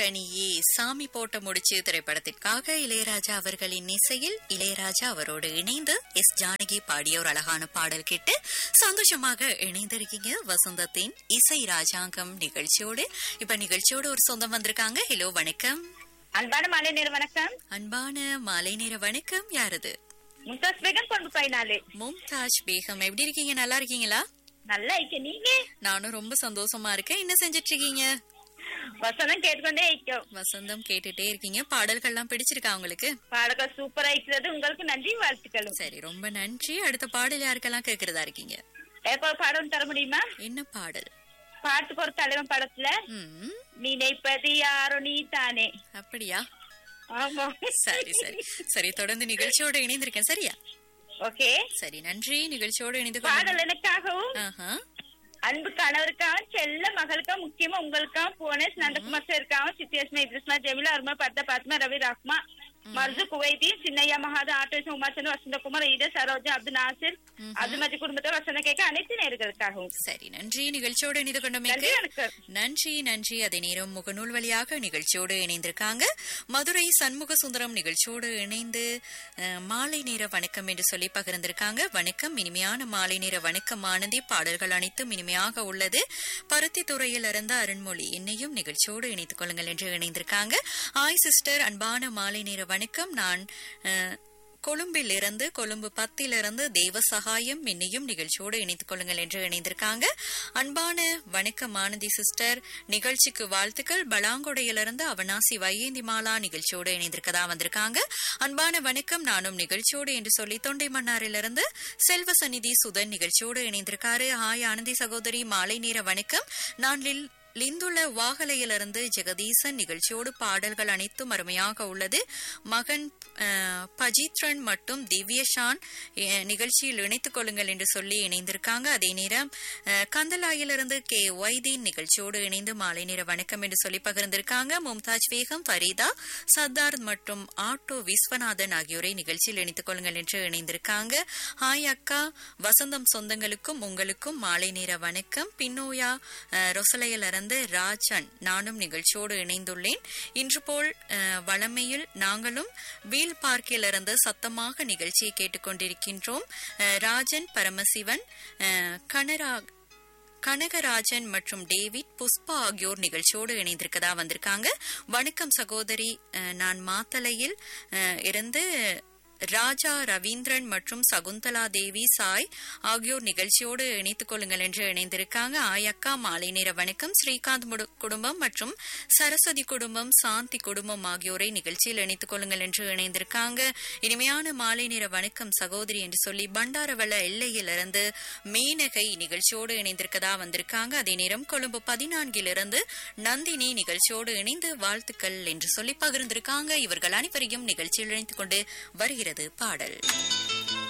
கனியே சாமி போட்ட முடிச்சு திரைப்படத்திற்காக இளையராஜா அவர்களின் இசையில் இளையராஜா அவரோடு இணைந்து எஸ் ஜானகி பாடிய ஒரு அழகான பாடல் கேட்டு சந்தோஷமாக இணைந்திருக்கீங்க வசந்தத்தின் இசை ராஜாங்கம் நிகழ்ச்சியோடு இப்ப நிகழ்ச்சியோடு ஒரு சொந்தம் வந்திருக்காங்க ஹலோ வணக்கம் அன்பான மாலை நேர வணக்கம் அன்பான மாலை நேர வணக்கம் யாரது மும்தாஸ் பேகம் கொண்டு போயினாலே மும்தாஜ் பேகம் எப்படி இருக்கீங்க நல்லா இருக்கீங்களா நல்லா இருக்கு நீங்க நானும் ரொம்ப சந்தோஷமா இருக்கேன் என்ன செஞ்சிட்டு இருக்கீங்க வசனம் கேட்டுக்கொண்டே இருக்கும் வசந்தம் கேட்டுட்டே இருக்கீங்க பாடல்கள்லாம் பிடிச்சிருக்கா உங்களுக்கு பாடக சூப்பரா இருக்கிறது உங்களுக்கு நன்றி வாழ்த்துக்களும் சரி ரொம்ப நன்றி அடுத்த பாடல் யாருக்கெல்லாம் கேக்குறதா இருக்கீங்க எப்போ பாடம் தர முடியுமா என்ன பாடல் பாட்டுக்கு ஒரு தலைவன் படத்துல ம் நினைப்பது யாரோ நீ தானே அப்படியா ஆமா சரி சரி சரி தொடர்ந்து நிகழ்ச்சியோட இணைந்திருக்கேன் சரியா ஓகே சரி நன்றி நிகழ்ச்சியோட இணைந்து கொண்டு பாடல் எனக்காகவும் ஆஹா அன்பு கணவருக்காகவும் செல்ல மகளுக்காக முக்கியமா உங்களுக்காகவும் புவனேஷ் நந்தகுமார் சாருக்காகவும் சித்தியஸ்மா இத்ரிஸ்மா ஜெமிலா அருமா பத்த பாத்மா ரவி ராக்மா மர்ஜு குவைதி சின்னையா மகாத ஆட்டோஸ் உமாச்சந்திர வசந்தகுமார் ஈட சரோஜா அப்துல் நாசிர் அப்துல் மஜி குடும்பத்தோட வசந்த கேட்க அனைத்து நேர்களுக்காகவும் சரி நன்றி நிகழ்ச்சியோடு இணைந்து கொண்டமைக்கு நன்றி வணக்கம் நன்றி நன்றி அதே நேரம் முகநூல் வழியாக நிகழ்ச்சியோடு இணைந்திருக்காங்க மதுரை சண்முக சுந்தரம் நிகழ்ச்சியோடு இணைந்து அஹ், மாலை நேர வணக்கம் என்று சொல்லி பகிர்ந்திருக்காங்க வணக்கம் இனிமையான மாலை நேர வணக்கம் ஆனந்தி பாடல்கள் அனைத்தும் இனிமையாக உள்ளது பருத்தி துறையில் இருந்த அருண்மொழி என்னையும் நிகழ்ச்சியோடு இணைத்துக் கொள்ளுங்கள் என்று இணைந்திருக்காங்க ஆய் சிஸ்டர் அன்பான மாலை நேர வணக்கம் நான் அஹ், கொழும்பில் இருந்து கொழும்பு பத்திலிருந்து தேவ சகாயம் என்னையும் நிகழ்ச்சியோடு இணைத்துக் கொள்ளுங்கள் என்று இணைந்திருக்காங்க அன்பான வணக்கம் ஆனந்தி சிஸ்டர் நிகழ்ச்சிக்கு வாழ்த்துக்கள் பலாங்கொடையிலிருந்து அவனாசி வையேந்தி மாலா நிகழ்ச்சியோடு இணைந்திருக்கதா வந்திருக்காங்க அன்பான வணக்கம் நானும் நிகழ்ச்சியோடு என்று சொல்லி தொண்டை மன்னாரிலிருந்து செல்வ சந்நிதி சுதன் நிகழ்ச்சியோடு இணைந்திருக்காரு ஹாய் ஆனந்தி சகோதரி மாலை நேர வணக்கம் நான் லில் லிந்துள்ள வாகலையிலிருந்து ஜெகதீசன் நிகழ்ச்சியோடு பாடல்கள் அனைத்தும் அருமையாக உள்ளது மகன் அஹ், பஜித்ரன் மற்றும் திவ்யஷான் அஹ், நிகழ்ச்சியில் இணைத்துக் கொள்ளுங்கள் என்று சொல்லி இணைந்திருக்காங்க அதே நேரம் அஹ், கந்தலாயிலிருந்து கே ஒய்தீன் நிகழ்ச்சியோடு இணைந்து மாலை நேர வணக்கம் என்று சொல்லி பகிர்ந்திருக்காங்க மும்தாஜ் பேகம் ஃபரீதா சர்தார் மற்றும் ஆட்டோ விஸ்வநாதன் ஆகியோரை நிகழ்ச்சியில் இணைத்துக் கொள்ளுங்கள் என்று இணைந்திருக்காங்க ஹாய் அக்கா வசந்தம் சொந்தங்களுக்கும் உங்களுக்கும் மாலை நேர வணக்கம் பின்னோயா அஹ், ரொசலையிலிருந்து ராஜன் நானும் நிகழ்ச்சியோடு இணைந்துள்ளேன் இன்று போல் அஹ், வளமையில் நாங்களும் வீல் பார்க்கிலிருந்து சத்தமாக நிகழ்ச்சியை கேட்டுக்கொண்டிருக்கின்றோம் அஹ், ராஜன் பரமசிவன் அஹ், கனரா கனகராஜன் மற்றும் டேவிட் புஷ்பா ஆகியோர் நிகழ்ச்சியோடு இணைந்திருக்கதா வந்திருக்காங்க வணக்கம் சகோதரி அஹ், நான் மாத்தளையில் அஹ், இருந்து ராஜா ரவீந்திரன் மற்றும் சகுந்தலா தேவி சாய் ஆகியோர் நிகழ்ச்சியோடு இணைத்துக் கொள்ளுங்கள் என்று இணைந்திருக்காங்க ஆயக்கா மாலை நேர வணக்கம் ஸ்ரீகாந்த் முடு- குடும்பம் மற்றும் சரஸ்வதி குடும்பம் சாந்தி குடும்பம் ஆகியோரை நிகழ்ச்சியில் இணைத்துக் கொள்ளுங்கள் என்று இணைந்திருக்காங்க இனிமையான மாலை நேர வணக்கம் சகோதரி என்று சொல்லி பண்டாரவள எல்லையிலிருந்து மீனகை நிகழ்ச்சியோடு இணைந்திருக்கதா வந்திருக்காங்க அதே நேரம் கொழும்பு பதினான்கிலிருந்து நந்தினி நிகழ்ச்சியோடு இணைந்து வாழ்த்துக்கள் என்று சொல்லி பகிர்ந்திருக்காங்க இவர்கள் அனைவரையும் நிகழ்ச்சியில் இணைத்துக் கொண்டு வருகிறது பாடல்